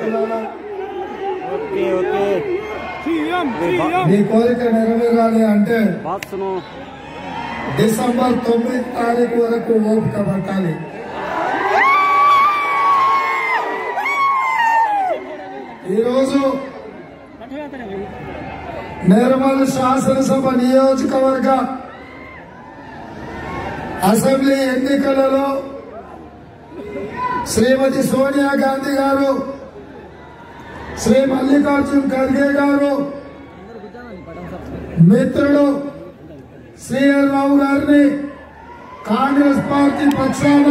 మిత్రులారా okay okay మీ కోరిక నెరవేరాలి అంటే బాత్ సునో డిసెంబర్ తొమ్మిది తారీఖు వరకు ఓపిక పట్టాలి ఈరోజు నిర్మల్ శాసనసభ నియోజకవర్గ అసెంబ్లీ ఎన్నికలలో శ్రీమతి సోనియా గాంధీ గారు శ్రీ మల్లికార్జున్ ఖర్గే గారు మిత్రుడు సిఎల్ రావు గారిని కాంగ్రెస్ పార్టీ పక్షాన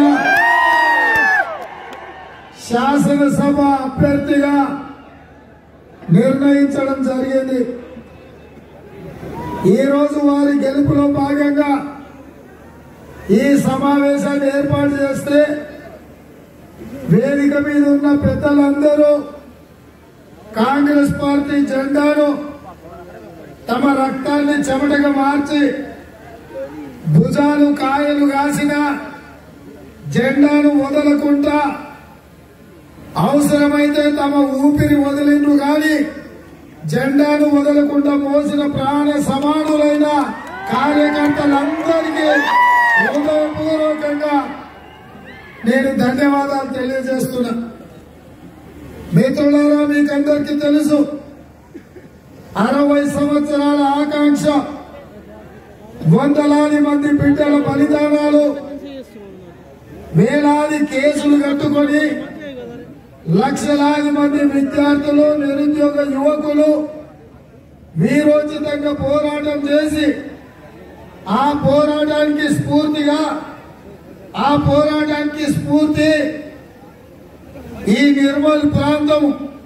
శాసనసభ అభ్యర్థిగా నిర్ణయించడం జరిగింది ఈ రోజు వారి గెలుపులో భాగంగా ఈ సమావేశాన్ని ఏర్పాటు చేస్తే వేదిక మీద ఉన్న పెద్దలందరూ కాంగ్రెస్ పార్టీ జెండాను తమ రక్తాన్ని చెమటగా మార్చి భుజాలు కాయలు కాసిన జెండాను వదలకుండా అవసరమైతే తమ ఊపిరి వదిలిండ్రు గాని జెండాను వదలకుండా మోసిన ప్రాణ సమానులైన కార్యకర్తలందరికీ హృదయపూర్వకంగా నేను ధన్యవాదాలు తెలియజేస్తున్నా మిత్రులారా మీకందరికీ తెలుసు అరవై సంవత్సరాల ఆకాంక్ష వందలాది మంది బిడ్డల బలిదానాలు వేలాది కేసులు కట్టుకొని లక్షలాది మంది విద్యార్థులు నిరుద్యోగ యువకులు వీరోచితంగా పోరాటం చేసి ఆ పోరాటానికి స్ఫూర్తిగా ఆ పోరాటానికి స్ఫూర్తి ఈ నిర్మల్ ప్రాంతం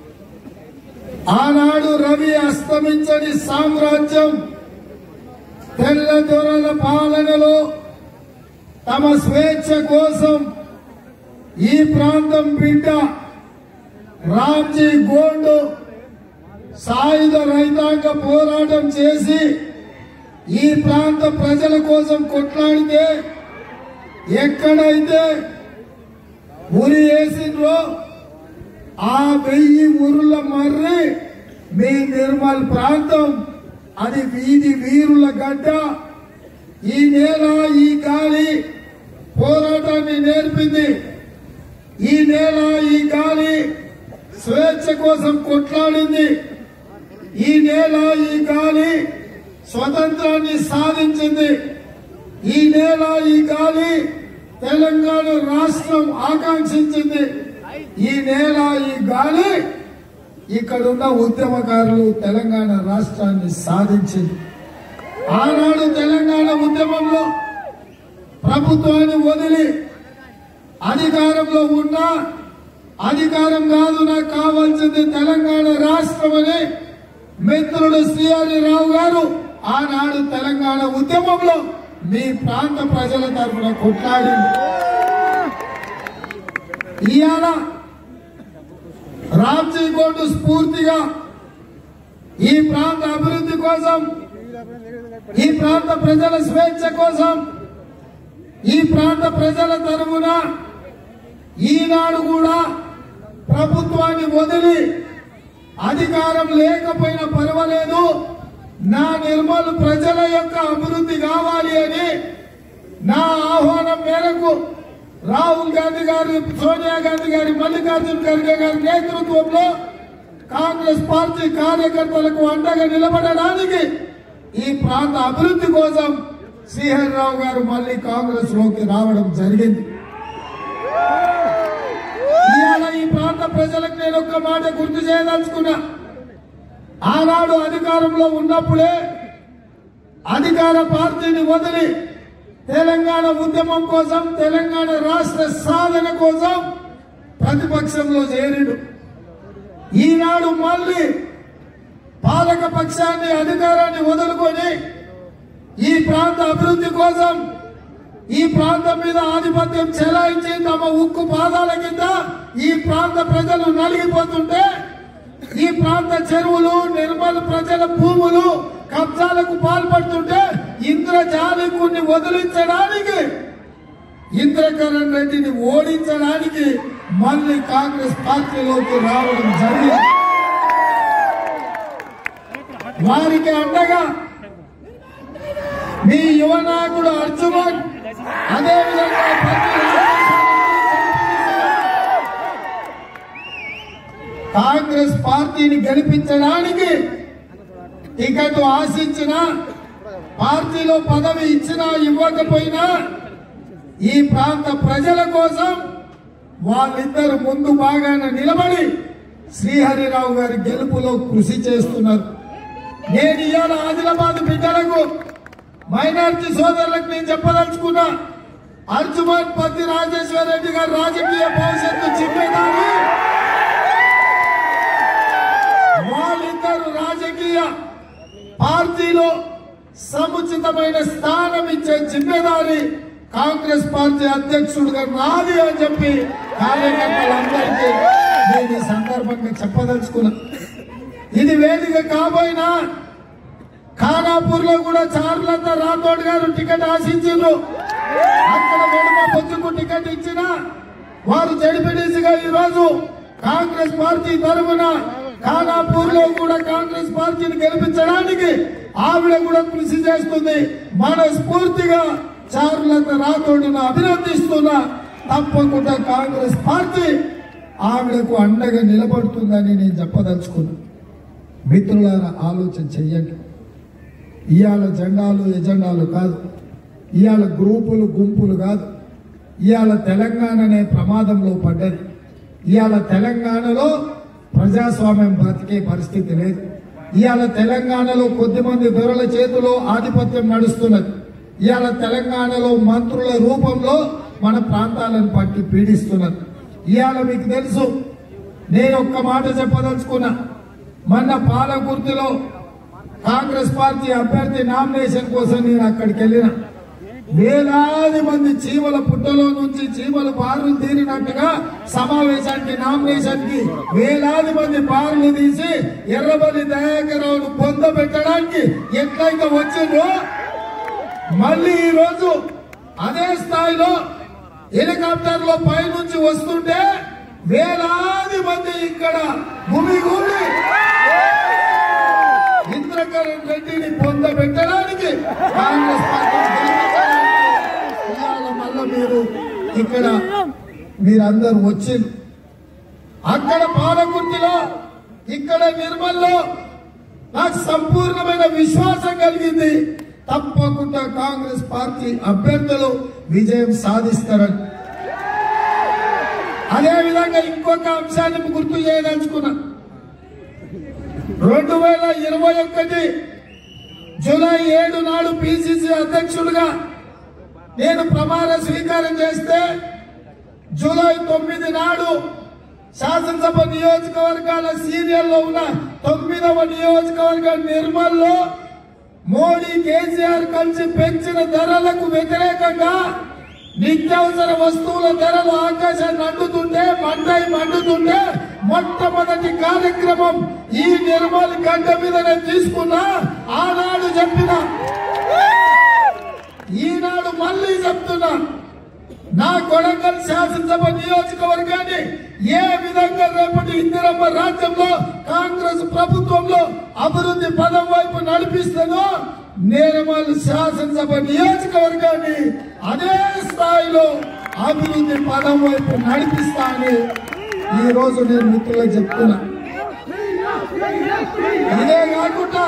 ఆనాడు రవి అస్తమించని సామ్రాజ్యం తెల్ల దొరల పాలనలో తమ స్వేచ్ఛ కోసం ఈ ప్రాంతం బిడ్డ రామ్జీ గోండు సాయుధ రైతాంగ పోరాటం చేసి ఈ ప్రాంత ప్రజల కోసం కొట్లాడితే ఎక్కడైతే ఉరి వేసిండ్రో ఆ వెయ్యి ఉరుల మర్రి మీ నిర్మల్ ప్రాంతం అది వీధి వీరుల గడ్డ ఈ నేల ఈ గాలి పోరాటాన్ని నేర్పింది ఈ నేల ఈ గాలి స్వేచ్ఛ కోసం కొట్లాడింది ఈ నేల ఈ గాలి స్వతంత్రాన్ని సాధించింది ఈ నేల ఈ గాలి తెలంగాణ రాష్ట్రం ఆకాంక్షించింది ఈ నేల ఈ గాలి ఇక్కడున్న ఉద్యమకారులు తెలంగాణ రాష్ట్రాన్ని సాధించింది ఆనాడు తెలంగాణ ఉద్యమంలో ప్రభుత్వాన్ని వదిలి అధికారంలో ఉన్న అధికారం కాదు నాకు కావాల్సింది తెలంగాణ రాష్ట్రం అని మిత్రుడు శ్రీహరి రావు గారు ఆనాడు తెలంగాణ ఉద్యమంలో మీ ప్రాంత ప్రజల తరఫున కొట్లాడింది ఇవాళ రామ్జీ గోండు స్ఫూర్తిగా ఈ ప్రాంత అభివృద్ధి కోసం ఈ ప్రాంత ప్రజల స్వేచ్ఛ కోసం ఈ ప్రాంత ప్రజల తరఫున ఈనాడు కూడా ప్రభుత్వాన్ని వదిలి అధికారం లేకపోయినా పర్వాలేదు నా నిర్మల్ ప్రజల యొక్క అభివృద్ధి కావాలి అని నా ఆహ్వానం మేరకు రాహుల్ గాంధీ గారి సోనియా గాంధీ గారి మల్లికార్జున ఖర్గే గారి నేతృత్వంలో కాంగ్రెస్ పార్టీ కార్యకర్తలకు అండగా నిలబడడానికి ఈ ప్రాంత అభివృద్ధి కోసం శ్రీహరి రావు గారు మళ్ళీ కాంగ్రెస్ లోకి రావడం జరిగింది ఇవాళ ఈ ప్రాంత ప్రజలకు నేను ఒక్క మాట గుర్తు చేయదలుచుకున్నా ఆనాడు అధికారంలో ఉన్నప్పుడే అధికార పార్టీని వదిలి తెలంగాణ ఉద్యమం కోసం తెలంగాణ రాష్ట్ర సాధన కోసం ప్రతిపక్షంలో చేరిడు ఈనాడు మళ్ళీ పాలక పక్షాన్ని అధికారాన్ని వదులుకొని ఈ ప్రాంత అభివృద్ధి కోసం ఈ ప్రాంతం మీద ఆధిపత్యం చెలాయించి తమ ఉక్కు పాదాల కింద ఈ ప్రాంత ప్రజలు నలిగిపోతుంటే ఈ ప్రాంత చెరువులు నిర్మల్ ప్రజల భూములు కబ్జాలకు పాల్పడుతుంటే ఇంద్రజాలికుని వదిలించడానికి ఇంద్రకరణ్ రెడ్డిని ఓడించడానికి మళ్ళీ కాంగ్రెస్ పార్టీలోకి రావడం జరిగింది వారికి అండగా మీ యువ నాయకుడు అర్జుమన్ అదేవిధంగా ప్రతి కాంగ్రెస్ పార్టీని గెలిపించడానికి టికెట్ ఆశించిన పార్టీలో పదవి ఇచ్చినా ఇవ్వకపోయినా ఈ ప్రాంత ప్రజల కోసం వాళ్ళిద్దరు ముందు బాగాన నిలబడి శ్రీహరిరావు గారి గెలుపులో కృషి చేస్తున్నారు నేను ఇవాళ ఆదిలాబాద్ బిడ్డలకు మైనార్టీ సోదరులకు నేను చెప్పదలుచుకున్నా అర్జుమన్ పత్తి రాజేశ్వర రెడ్డి గారి రాజకీయ భవిష్యత్తు చిమ్మేదాన్ని వాళ్ళిద్దరు రాజకీయ పార్టీలో సముచితమైన స్థానం ఇచ్చే జిమ్మేదారి కాంగ్రెస్ పార్టీ అధ్యక్షుడిగా నాది అని చెప్పి కార్యకర్తలందరికీ నేను ఈ సందర్భంగా చెప్పదలుచుకున్నా ఇది వేదిక కాబోయినా ఖానాపూర్ లో కూడా చార్లంత రాథోడ్ గారు టికెట్ ఆశించారు అక్కడ వెనుక పొత్తుకు టికెట్ ఇచ్చిన వారు జడిపిడిసిగా ఈ రోజు కాంగ్రెస్ పార్టీ తరఫున ఖానాపూర్ లో కూడా కాంగ్రెస్ పార్టీని గెలిపించడానికి ఆవిడ కూడా కృషి చేస్తుంది మనస్ఫూర్తిగా చార్లంత రాథోడ్ను అభినందిస్తున్నా తప్పకుండా కాంగ్రెస్ పార్టీ ఆవిడకు అండగా నిలబడుతుందని నేను చెప్పదలుచుకున్నా మిత్రులారా ఆలోచన చెయ్యండి ఇవాళ జెండాలు ఎజెండాలు కాదు ఇవాళ గ్రూపులు గుంపులు కాదు ఇవాళ తెలంగాణ అనే ప్రమాదంలో పడ్డది ఇవాళ తెలంగాణలో ప్రజాస్వామ్యం బతికే పరిస్థితి లేదు ఇవాళ తెలంగాణలో కొద్దిమంది దొరల చేతిలో ఆధిపత్యం నడుస్తున్నది ఇవాళ తెలంగాణలో మంత్రుల రూపంలో మన ప్రాంతాలను పట్టి పీడిస్తున్నది ఇవాళ మీకు తెలుసు నేను ఒక్క మాట చెప్పదలుచుకున్నా మొన్న పాలకుర్తిలో కాంగ్రెస్ పార్టీ అభ్యర్థి నామినేషన్ కోసం నేను అక్కడికి వెళ్ళిన వేలాది మంది చీమల పుట్టలో నుంచి చీమల బారులు తీరినట్టుగా సమావేశానికి నామినేషన్ కి వేలాది మంది బారులు తీసి ఎర్రబల్లి దయాకరావును పొంద పెట్టడానికి ఎట్లయితే వచ్చిందో మళ్ళీ ఈ రోజు అదే స్థాయిలో హెలికాప్టర్ లో పైనుంచి వస్తుంటే వేలాది మంది ఇక్కడ భూమి కూలి ఇంద్రకరణ్ రెడ్డిని పొందబెట్టడానికి కాంగ్రెస్ పార్టీ ఇవాళ మళ్ళా మీరు ఇక్కడ మీరందరూ వచ్చింది అక్కడ పాలకుర్తిలో ఇక్కడ నిర్మల్లో నాకు సంపూర్ణమైన విశ్వాసం కలిగింది తప్పకుండా కాంగ్రెస్ పార్టీ అభ్యర్థులు విజయం సాధిస్తారని అదే విధంగా ఇంకొక అంశాన్ని గుర్తు చేయదలుచుకున్నా రెండు వేల ఇరవై ఒకటి జూలై ఏడు నాడు పిసిసి అధ్యక్షుడిగా నేను ప్రమాణ స్వీకారం చేస్తే జూలై తొమ్మిది నాడు శాసనసభ నియోజకవర్గాల సీరియల్లో ఉన్న తొమ్మిదవ నియోజకవర్గ నిర్మల్లో మోడీ కేసీఆర్ కలిసి పెంచిన ధరలకు వ్యతిరేకంగా నిత్యావసర వస్తువుల ధరలు ఆకాశాన్ని అంటుతుంటే మంటై మండుతుంటే మొట్టమొదటి కార్యక్రమం ఈ నిర్మల్ గడ్డ మీదనే తీసుకున్నా ఆనాడు చెప్పిన ఈనాడు మళ్ళీ చెప్తున్నా నా కొడంగల్ శాసనసభ నియోజకవర్గాన్ని ఏ విధంగా రేపటి ఇందిరమ్మ రాజ్యంలో కాంగ్రెస్ ప్రభుత్వంలో అభివృద్ధి పదం వైపు నడిపిస్తుందో నేరమల్ శాసనసభ నియోజకవర్గాన్ని అదే స్థాయిలో అభివృద్ధి పదం వైపు నడిపిస్తా అని ఈ రోజు నేను మిత్రులకు చెప్తున్నా ఇదే కాకుండా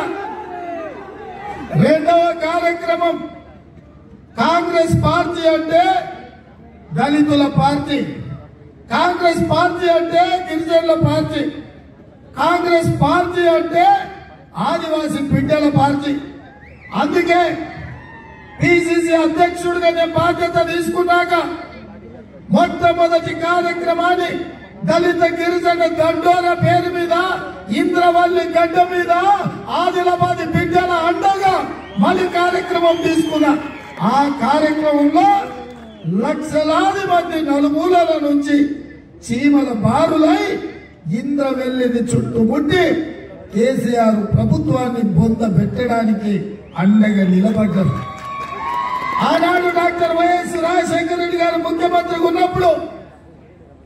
రెండవ కార్యక్రమం కాంగ్రెస్ పార్టీ అంటే దళితుల పార్టీ కాంగ్రెస్ పార్టీ అంటే గిరిజనుల పార్టీ కాంగ్రెస్ పార్టీ అంటే ఆదివాసీ బిడ్డల పార్టీ అందుకే పిసిసి అధ్యక్షుడిగా నేను బాధ్యత తీసుకున్నాక మొట్టమొదటి కార్యక్రమాన్ని దళిత గిరిజన దండోర పేరు మీద ఇంద్రవల్లి గడ్డ మీద ఆదిలాబాద్ బిడ్డల అండగా మళ్ళీ కార్యక్రమం తీసుకున్నా ఆ కార్యక్రమంలో లక్షలాది మంది నలుమూలల నుంచి చీమల బారులై ఇంద్రవెల్లిని చుట్టుముట్టి కేసీఆర్ ప్రభుత్వాన్ని బొంద పెట్టడానికి అండగా నిలబడ్డారు ఆనాడు డాక్టర్ వైఎస్ రాజశేఖర రెడ్డి గారు ముఖ్యమంత్రిగా ఉన్నప్పుడు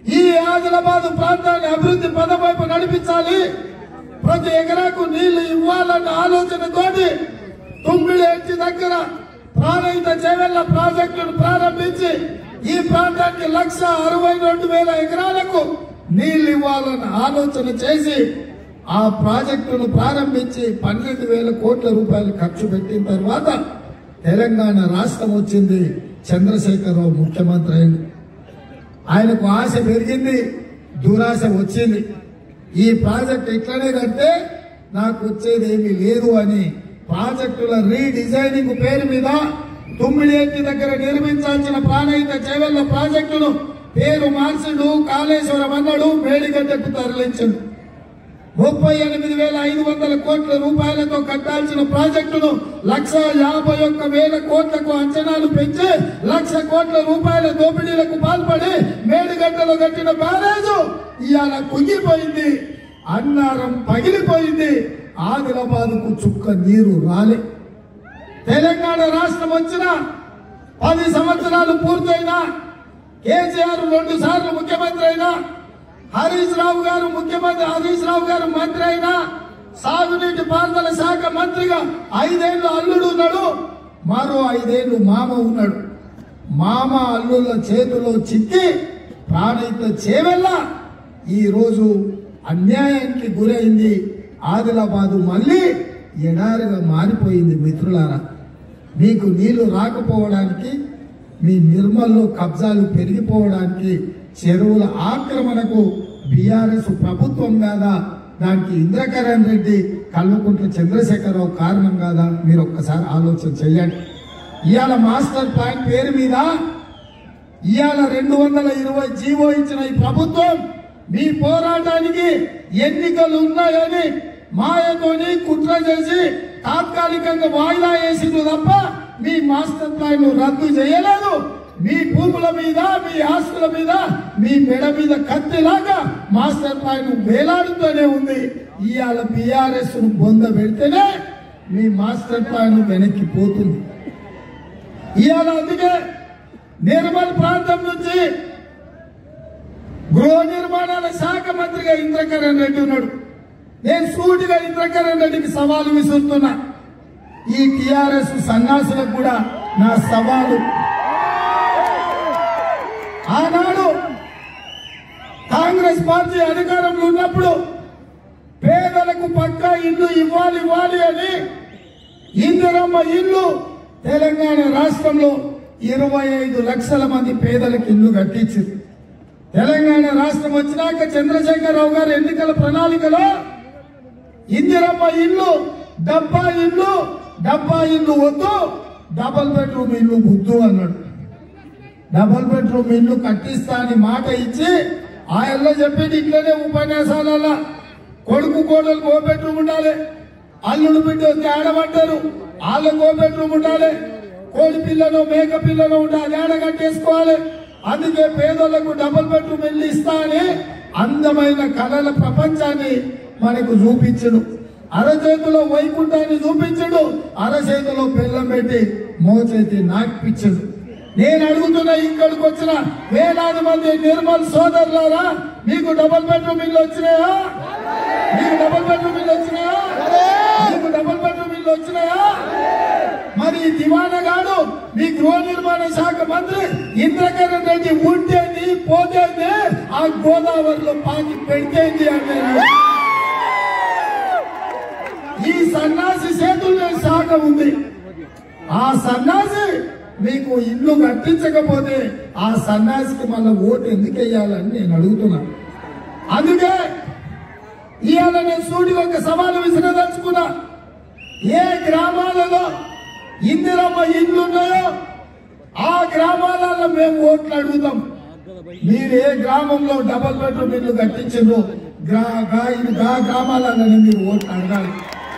ఈ ఆదిలాబాద్ ప్రాంతాన్ని అభివృద్ధి పదం వైపు నడిపించాలి ప్రతి ఎకరాకు నీళ్లు ఇవ్వాలన్న ఆలోచనతోటి తుమ్మిడి ఎడ్చి దగ్గర ప్రాణహిత చేవెళ్ల ప్రాజెక్టును ప్రారంభించి ఈ ప్రాంతానికి లక్ష అరవై రెండు వేల ఎకరాలకు నీళ్లు ఇవ్వాలన్న ఆలోచన చేసి ఆ ప్రాజెక్టును ప్రారంభించి పన్నెండు వేల కోట్ల రూపాయలు ఖర్చు పెట్టిన తర్వాత తెలంగాణ రాష్ట్రం వచ్చింది చంద్రశేఖరరావు ముఖ్యమంత్రి అయింది ఆయనకు ఆశ పెరిగింది దురాశ వచ్చింది ఈ ప్రాజెక్ట్ ఇట్లనే కడితే నాకు వచ్చేది ఏమీ లేదు అని ప్రాజెక్టుల రీడిజైనింగ్ పేరు మీద తుమ్మిడిఎట్టి దగ్గర నిర్మించాల్సిన ప్రాణహిత చేవెళ్ల ప్రాజెక్టును పేరు మార్చిండు కాళేశ్వరం అన్నాడు మేడిగడ్డకు తరలించండు ముప్పై ఎనిమిది వేల ఐదు వందల కోట్ల రూపాయలతో కట్టాల్సిన ప్రాజెక్టును లక్ష యాభై ఒక్క వేల కోట్లకు అంచనాలు పెంచి లక్ష కోట్ల రూపాయల దోపిడీలకు పాల్పడి మేడిగడ్డలో కట్టిన బ్యారేజు ఇవాళ కుంగిపోయింది అన్నారం పగిలిపోయింది ఆదిలాబాద్కు చుక్క నీరు రాలే తెలంగాణ రాష్ట్రం వచ్చిన పది సంవత్సరాలు పూర్తయినా కేసీఆర్ రెండు సార్లు ముఖ్యమంత్రి అయినా హరీష్ రావు గారు ముఖ్యమంత్రి హరీష్ రావు గారు మంత్రి అయినా సాగునీటి పారుదల శాఖ మంత్రిగా ఐదేళ్లు అల్లుడు ఉన్నాడు మరో ఐదేళ్లు మామ ఉన్నాడు మామ అల్లుళ్ళ చేతిలో చిక్కి ప్రాణిత చేవెళ్ళ ఈ రోజు అన్యాయానికి గురైంది ఆదిలాబాదు మళ్ళీ ఎడారిగా మారిపోయింది మిత్రులారా మీకు నీళ్లు రాకపోవడానికి మీ నిర్మల్లో కబ్జాలు పెరిగిపోవడానికి చెరువుల ఆక్రమణకు బీఆర్ఎస్ ప్రభుత్వం కాదా దానికి ఇంద్రకరణ్ రెడ్డి కల్వకుంట్ల చంద్రశేఖరరావు కారణం కాదా మీరు ఒక్కసారి ఆలోచన చేయండి ఇవాళ మాస్టర్ ప్లాన్ పేరు మీద ఇవాళ రెండు వందల ఇరవై జీవో ఇచ్చిన ఈ ప్రభుత్వం మీ పోరాటానికి ఎన్నికలు ఉన్నాయని మాయతోని కుట్ర చేసి తాత్కాలికంగా వాయిదా వేసింది తప్ప మీ మాస్టర్ ప్లాన్ రద్దు చేయలేదు మీ భూముల మీద మీ ఆస్తుల మీద మీ మెడ మీద కత్తిలాగా మాస్టర్ ప్లాన్ వేలాడుతూనే ఉంది ఇవాళ బీఆర్ఎస్ ను బొంద పెడితేనే మీ మాస్టర్ ప్లాన్ వెనక్కి పోతుంది ఇవాళ అందుకే నిర్మల్ ప్రాంతం నుంచి గృహ నిర్మాణాల శాఖ మంత్రిగా ఇంద్రకరణ్ రెడ్డి ఉన్నాడు నేను సూటిగా ఇంద్రకరణ్ రెడ్డికి సవాలు విసురుతున్నా ఈ టిఆర్ఎస్ సన్యాసులకు కూడా నా సవాలు ఆనాడు కాంగ్రెస్ పార్టీ అధికారంలో ఉన్నప్పుడు పేదలకు పక్కా ఇల్లు ఇవ్వాలి ఇవ్వాలి అని ఇందిరమ్మ ఇల్లు తెలంగాణ రాష్ట్రంలో ఇరవై ఐదు లక్షల మంది పేదలకు ఇల్లు కట్టించింది తెలంగాణ రాష్ట్రం వచ్చినాక చంద్రశేఖరరావు గారు ఎన్నికల ప్రణాళికలో ఇందిరమ్మ ఇల్లు డబ్బా ఇల్లు డబ్బా ఇల్లు వద్దు డబల్ బెడ్రూమ్ ఇల్లు వద్దు అన్నాడు డబల్ బెడ్రూమ్ ఇల్లు కట్టిస్తా అని మాట ఇచ్చి ఆయనలో చెప్పేది ఇట్లనే ఉపన్యాసాల కొడుకు కోడలు ఓ బెడ్రూమ్ ఉండాలి అల్లుడు బిడ్డ వస్తే ఆడబడ్డారు వాళ్ళకు ఓ బెడ్రూమ్ ఉండాలి కోడి పిల్లను మేక పిల్లను ఉండాలి ఆడ కట్టేసుకోవాలి అందుకే పేదలకు డబుల్ బెడ్రూమ్ ఇల్లు ఇస్తా అని అందమైన కళల ప్రపంచాన్ని మనకు చూపించడు అరచేతిలో వైకుంఠాన్ని చూపించడు అరచేతిలో బెల్లం పెట్టి మోచేతి నాకిపించడు నేను అడుగుతున్న ఇక్కడికి వచ్చిన వేలాది మంది నిర్మల్ సోదరులారా మీకు డబుల్ బెడ్రూమ్ ఇల్లు వచ్చినాయా మీకు డబుల్ బెడ్రూమ్ ఇల్లు వచ్చినాయా మీకు డబుల్ బెడ్రూమ్ ఇల్లు వచ్చినాయా మరి ఈ దివానగాడు మీ గృహ నిర్మాణ శాఖ మంత్రి ఇంద్రకరణ్ రెడ్డి ఉంటేంది పోతేంది ఆ గోదావరిలో పాకి పెడితేంది అన్నారు ఈ సన్నాసి చేతుల్లో శాఖ ఉంది ఆ సన్నాసి మీకు ఇల్లు కట్టించకపోతే ఆ సన్నాసికి మళ్ళీ ఓటు ఎందుకు వేయాలని నేను అడుగుతున్నా అందుకే ఇవాళ నేను సూటిగా ఒక సవాలు విసిరదలుచుకున్నా ఏ గ్రామాలలో ఇందిరమ్మ ఇల్లు ఉన్నాయో ఆ గ్రామాలలో మేము ఓట్లు అడుగుతాం మీరు ఏ గ్రామంలో డబల్ బెడ్రూమ్ ఇల్లు కట్టించారు గ్రా గా- ఇది గా గ్రామాలలోనే మీరు ఓట్లు అడగాలి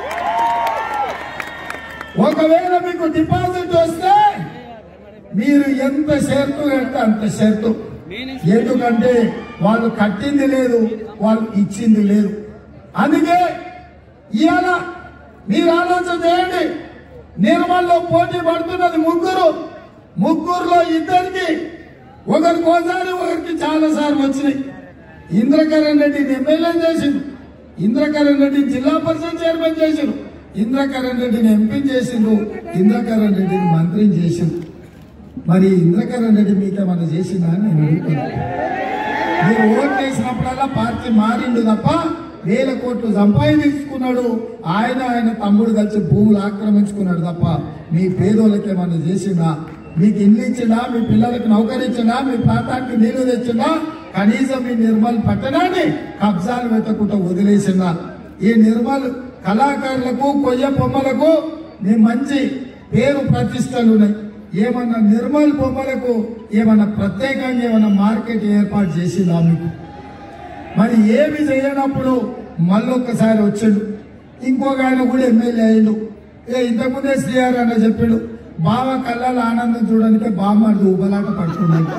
ఒకవేళ మీకు డిపాజిట్ వస్తే మీరు ఎంత షరతు అంటే అంత షరతు ఎందుకంటే వాళ్ళు కట్టింది లేదు వాళ్ళు ఇచ్చింది లేదు అందుకే ఇవాళ మీరు ఆలోచన చేయండి నిర్మల్లో పోటీ పడుతున్నది ముగ్గురు ముగ్గురులో ఇద్దరికి ఒకరికి ఒకసారి ఒకరికి చాలా సార్లు వచ్చినాయి ఇంద్రకరణ్ రెడ్డిని ఎమ్మెల్యే చేసిండు ఇంద్రకరణ్ రెడ్డి జిల్లా పరిషత్ చైర్మన్ చేసిండు ఇంద్రకరణ్ రెడ్డిని ఎంపీ చేసిండు ఇంద్రకరణ్ రెడ్డిని మంత్రిని చేసిండు మరి ఇంద్రకరణ్ రెడ్డి మీకేమన్నా చేసిందా అని నేను అడుగుతున్నాను మీరు ఓట్లు వేసినప్పుడల్లా పార్టీ మారిండు తప్ప వేల కోట్లు సంపాదించుకున్నాడు ఆయన ఆయన తమ్ముడు కలిసి భూములు ఆక్రమించుకున్నాడు తప్ప మీ పేదోళ్ళకి ఏమన్నా చేసిందా మీకు ఇల్లు ఇచ్చిందా మీ పిల్లలకి నౌకరించిందా మీ ప్రాంతానికి నీళ్లు తెచ్చిందా కనీసం ఈ నిర్మల్ పట్టణాన్ని కబ్జాలు పెట్టకుండా వదిలేసిందా ఈ నిర్మల్ కళాకారులకు కొయ్య బొమ్మలకు మీ మంచి పేరు ప్రతిష్టలు ఉన్నాయి ఏమన్నా నిర్మల్ బొమ్మలకు ఏమన్నా ప్రత్యేకంగా ఏమన్నా మార్కెట్ ఏర్పాటు చేసిందా మీకు మరి ఏమి చేయనప్పుడు మళ్ళొక్కసారి వచ్చాడు ఇంకొక ఆయన కూడా ఎమ్మెల్యే అయ్యిండు ఏ ఇంతకుముందే శ్రీఆర్ అన్న చెప్పాడు బావ కళ్ళ ఆనందం చూడడానికి బామ్మ ఊబలాట పడుతున్నాడు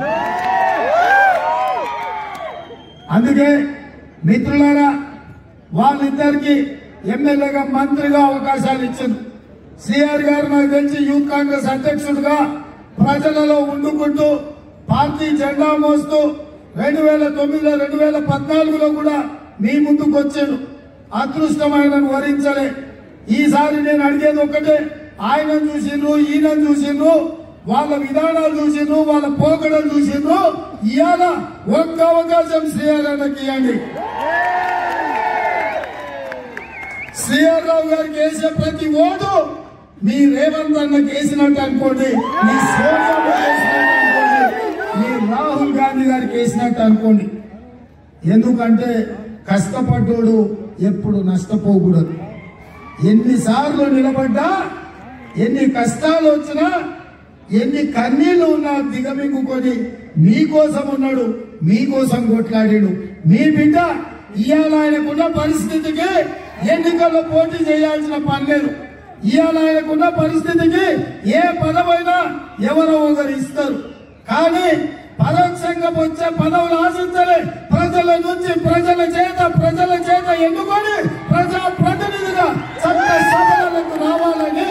అందుకే మిత్రులారా వాళ్ళిద్దరికి ఎమ్మెల్యేగా మంత్రిగా అవకాశాలు ఇచ్చింది సిఆర్ గారు నాకు తెలిసి యూత్ కాంగ్రెస్ అధ్యక్షుడిగా ప్రజలలో ఉండుకుంటూ పార్టీ జెండా మోస్తూ రెండు వేల తొమ్మిదిలో రెండు వేల పద్నాలుగులో కూడా మీ ముందుకు వచ్చాను అదృష్టం ఆయనను వరించలే ఈసారి నేను అడిగేది ఒక్కటే ఆయన చూసిండ్రు ఈయన చూసిండ్రు వాళ్ళ విధానాలు చూసిండ్రు వాళ్ళ పోకడలు చూసిండ్రు ఇవాళ ఒక్క అవకాశం శ్రీహరణకి ఇవ్వండి శ్రీఆర్ రావు గారికి వేసే ప్రతి ఓటు మీ రేవంత్ అన్నకి వేసినట్టు అనుకోండి మీ సోనియా వేసినట్టు అనుకోండి మీ రాహుల్ గాంధీ గారికి వేసినట్టు అనుకోండి ఎందుకంటే కష్టపడ్డోడు ఎప్పుడు నష్టపోకూడదు ఎన్నిసార్లు నిలబడ్డా ఎన్ని కష్టాలు వచ్చినా ఎన్ని కన్నీళ్లు ఉన్నా దిగమింగుకొని మీకోసం ఉన్నాడు మీకోసం కొట్లాడాడు మీ బిడ్డ ఇవాళ ఆయనకున్న పరిస్థితికి ఎన్నికల్లో పోటీ చేయాల్సిన పని లేదు ఇవాళ ఆయనకున్న పరిస్థితికి ఏ పదవైనా ఎవరో ఒకరు ఇస్తారు కానీ పరోక్షంగా వచ్చే పదవులు ఆశించలే ప్రజల నుంచి ప్రజల చేత ప్రజల చేత ఎన్నుకొని ప్రజా ప్రతినిధిగా చట్ట సభలకు రావాలని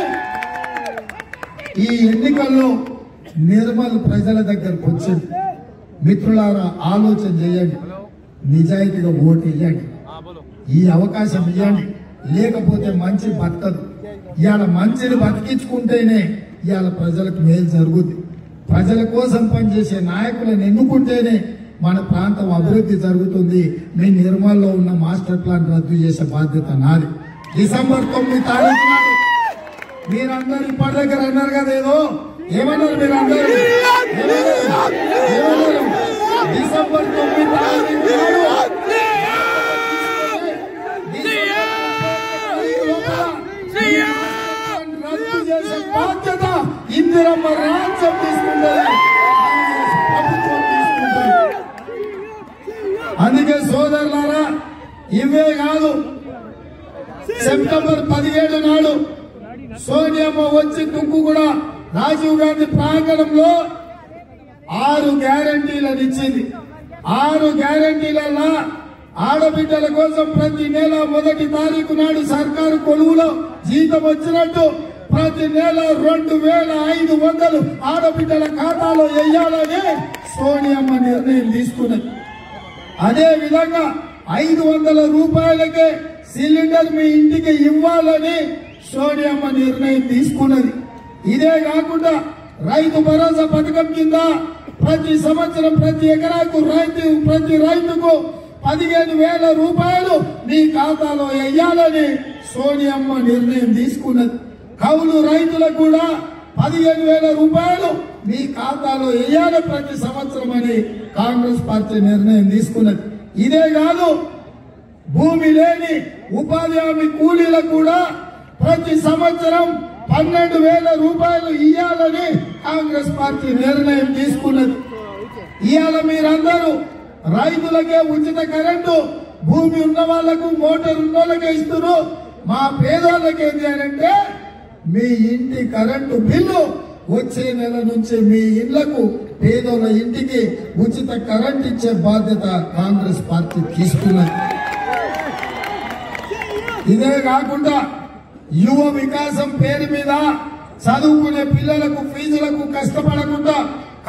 ఈ ఎన్నికల్లో నిర్మల్ ప్రజల దగ్గరకు వచ్చింది మిత్రులారా ఆలోచన చేయండి నిజాయితీగా ఓటు వేయండి ఈ అవకాశం ఇవ్వండి లేకపోతే మంచి బతకదు ఇవాళ మంచిని బతికించుకుంటేనే ఇవాళ ప్రజలకు మేలు జరుగుద్ది ప్రజల కోసం పనిచేసే నాయకులను ఎన్నుకుంటేనే మన ప్రాంతం అభివృద్ధి జరుగుతుంది మీ నిర్మల్లో ఉన్న మాస్టర్ ప్లాన్ రద్దు చేసే బాధ్యత నాది డిసెంబర్ తొమ్మిది తారీఖు నాడు మీరందరూ ఇప్పటి దగ్గర అన్నారు కదా ఏదో ఏమన్నారు మీరందరూ ఏమన్నారు? ఏమన్నారు? డిసెంబర్ తొమ్మిది తారీఖు నాడు రద్దు చేసే బాధ్యత ఇందిరమ్మ రాజ్యం తీసుకుంటుంది ప్రభుత్వం తీసుకుంటుంది అందుకే సోదరులారా ఇవే కాదు సెప్టెంబర్ పదిహేడు నాడు సోనియమ్మ వచ్చి తుక్కు కూడా రాజీవ్ గాంధీ ప్రాంగణంలో ఆరు గ్యారంటీలను ఇచ్చింది ఆరు గ్యారంటీలలో ఆడబిడ్డల కోసం ప్రతి నెల మొదటి తారీఖు నాడు సర్కారు కొలువులో జీతం వచ్చినట్టు ప్రతి నెల రెండు వేల ఐదు వందలు ఆడబిడ్డల ఖాతాలో వేయాలని సోనియమ్మ నిర్ణయం తీసుకున్నది అదే విధంగా ఐదు వందల రూపాయలకే సిలిండర్ మీ ఇంటికి ఇవ్వాలని సోనియమ్మ నిర్ణయం తీసుకున్నది ఇదే కాకుండా రైతు భరోసా పథకం కింద ప్రతి సంవత్సరం ప్రతి ఎకరాకు రైతు ప్రతి రైతుకు పదిహేను వేల రూపాయలు మీ ఖాతాలో వేయాలని సోనియమ్మ నిర్ణయం తీసుకున్నది కౌలు రైతులకు కూడా పదిహేను వేల రూపాయలు మీ ఖాతాలో వేయాలి ప్రతి సంవత్సరం అని కాంగ్రెస్ పార్టీ నిర్ణయం తీసుకున్నది ఇదే కాదు భూమి లేని ఉపాధి హామీ కూలీలకు కూడా ప్రతి సంవత్సరం పన్నెండు వేల రూపాయలు ఇవ్వాలని కాంగ్రెస్ పార్టీ నిర్ణయం తీసుకున్నది ఇవాళ మీరందరూ రైతులకే ఉచిత కరెంటు భూమి ఉన్న వాళ్లకు మోటార్ ఉన్న వాళ్ళకే ఇస్తున్నారు మా పేదోళ్ళకి ఏంటి అని అంటే మీ ఇంటి కరెంటు బిల్లు వచ్చే నెల నుంచి మీ ఇళ్లకు పేదోళ్ళ ఇంటికి ఉచిత కరెంట్ ఇచ్చే బాధ్యత కాంగ్రెస్ పార్టీ తీసుకున్నది ఇదే కాకుండా యువ వికాసం పేరు మీద చదువుకునే పిల్లలకు ఫీజులకు కష్టపడకుండా